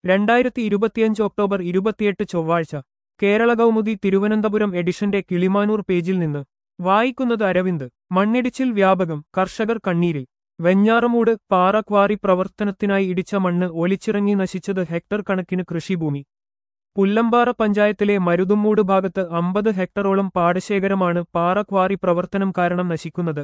രണ്ടായിരത്തി ഇരുപത്തിയഞ്ച് ഒക്ടോബർ ഇരുപത്തിയെട്ട് ചൊവ്വാഴ്ച കേരള കൗമുദി തിരുവനന്തപുരം എഡിഷന്റെ കിളിമാനൂർ പേജിൽ നിന്ന് വായിക്കുന്നത് അരവിന്ദ് മണ്ണിടിച്ചിൽ വ്യാപകം കർഷകർ കണ്ണീരിൽ വെഞ്ഞാറമൂട് പാറ ക്വാറി പ്രവർത്തനത്തിനായി ഇടിച്ച മണ്ണ് ഒലിച്ചിറങ്ങി നശിച്ചത് ഹെക്ടർ കണക്കിന് കൃഷിഭൂമി പുല്ലമ്പാറ പഞ്ചായത്തിലെ മരുതുമ്മൂട് ഭാഗത്ത് അമ്പത് ഹെക്ടറോളം പാടശേഖരമാണ് പാറ ക്വാറി പ്രവർത്തനം കാരണം നശിക്കുന്നത്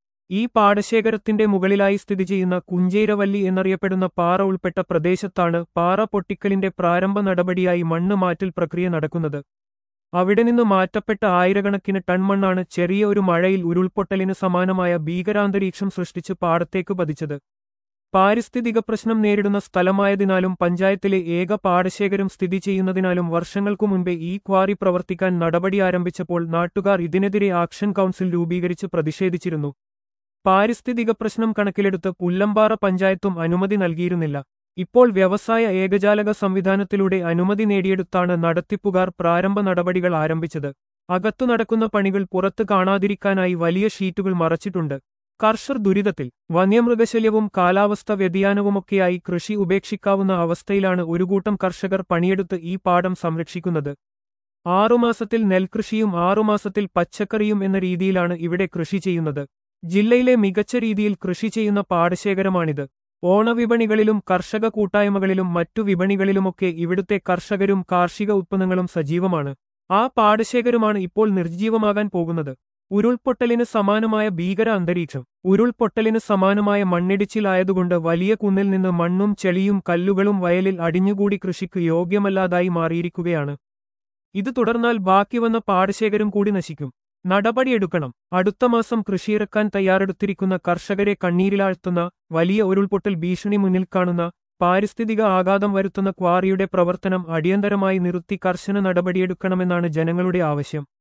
ഈ പാടശേഖരത്തിന്റെ മുകളിലായി സ്ഥിതി ചെയ്യുന്ന കുഞ്ചേരവല്ലി എന്നറിയപ്പെടുന്ന പാറ ഉൾപ്പെട്ട പ്രദേശത്താണ് പാറ പൊട്ടിക്കലിന്റെ പ്രാരംഭ നടപടിയായി മണ്ണ് മാറ്റൽ പ്രക്രിയ നടക്കുന്നത് അവിടെ നിന്ന് മാറ്റപ്പെട്ട ആയിരക്കണക്കിന് ടൺ മണ്ണാണ് ചെറിയ ഒരു മഴയിൽ ഉരുൾപൊട്ടലിന് സമാനമായ ഭീകരാന്തരീക്ഷം സൃഷ്ടിച്ച് പാടത്തേക്ക് പതിച്ചത് പാരിസ്ഥിതിക പ്രശ്നം നേരിടുന്ന സ്ഥലമായതിനാലും പഞ്ചായത്തിലെ ഏക പാടശേഖരം സ്ഥിതി ചെയ്യുന്നതിനാലും വർഷങ്ങൾക്കു മുൻപേ ഈ ക്വാറി പ്രവർത്തിക്കാൻ നടപടി ആരംഭിച്ചപ്പോൾ നാട്ടുകാർ ഇതിനെതിരെ ആക്ഷൻ കൗൺസിൽ രൂപീകരിച്ച് പ്രതിഷേധിച്ചിരുന്നു പാരിസ്ഥിതിക പ്രശ്നം കണക്കിലെടുത്ത് പുല്ലമ്പാറ പഞ്ചായത്തും അനുമതി നൽകിയിരുന്നില്ല ഇപ്പോൾ വ്യവസായ ഏകജാലക സംവിധാനത്തിലൂടെ അനുമതി നേടിയെടുത്താണ് നടത്തിപ്പുകാർ പ്രാരംഭ നടപടികൾ ആരംഭിച്ചത് അകത്തു നടക്കുന്ന പണികൾ പുറത്ത് കാണാതിരിക്കാനായി വലിയ ഷീറ്റുകൾ മറച്ചിട്ടുണ്ട് കർഷർ ദുരിതത്തിൽ വന്യമൃഗശല്യവും കാലാവസ്ഥ വ്യതിയാനവുമൊക്കെയായി കൃഷി ഉപേക്ഷിക്കാവുന്ന അവസ്ഥയിലാണ് ഒരു കൂട്ടം കർഷകർ പണിയെടുത്ത് ഈ പാടം സംരക്ഷിക്കുന്നത് ആറുമാസത്തിൽ നെൽകൃഷിയും ആറുമാസത്തിൽ പച്ചക്കറിയും എന്ന രീതിയിലാണ് ഇവിടെ കൃഷി ചെയ്യുന്നത് ജില്ലയിലെ മികച്ച രീതിയിൽ കൃഷി ചെയ്യുന്ന പാടശേഖരമാണിത് ഓണവിപണികളിലും കർഷക കൂട്ടായ്മകളിലും മറ്റു വിപണികളിലുമൊക്കെ ഇവിടുത്തെ കർഷകരും കാർഷിക ഉത്പന്നങ്ങളും സജീവമാണ് ആ പാടശേഖരമാണ് ഇപ്പോൾ നിർജ്ജീവമാകാൻ പോകുന്നത് ഉരുൾപൊട്ടലിന് സമാനമായ ഭീകര അന്തരീക്ഷം ഉരുൾപൊട്ടലിന് സമാനമായ മണ്ണിടിച്ചിലായതുകൊണ്ട് വലിയ കുന്നിൽ നിന്ന് മണ്ണും ചെളിയും കല്ലുകളും വയലിൽ അടിഞ്ഞുകൂടി കൃഷിക്ക് യോഗ്യമല്ലാതായി മാറിയിരിക്കുകയാണ് ഇത് തുടർന്നാൽ ബാക്കി വന്ന പാടശേഖരം കൂടി നശിക്കും നടപടിയെടുക്കണം അടുത്ത മാസം കൃഷിയിറക്കാൻ തയ്യാറെടുത്തിരിക്കുന്ന കർഷകരെ കണ്ണീരിലാഴ്ത്തുന്ന വലിയ ഉരുൾപൊട്ടൽ ഭീഷണി മുന്നിൽ കാണുന്ന പാരിസ്ഥിതിക ആഘാതം വരുത്തുന്ന ക്വാറിയുടെ പ്രവർത്തനം അടിയന്തരമായി നിർത്തി കർശന നടപടിയെടുക്കണമെന്നാണ് ജനങ്ങളുടെ ആവശ്യം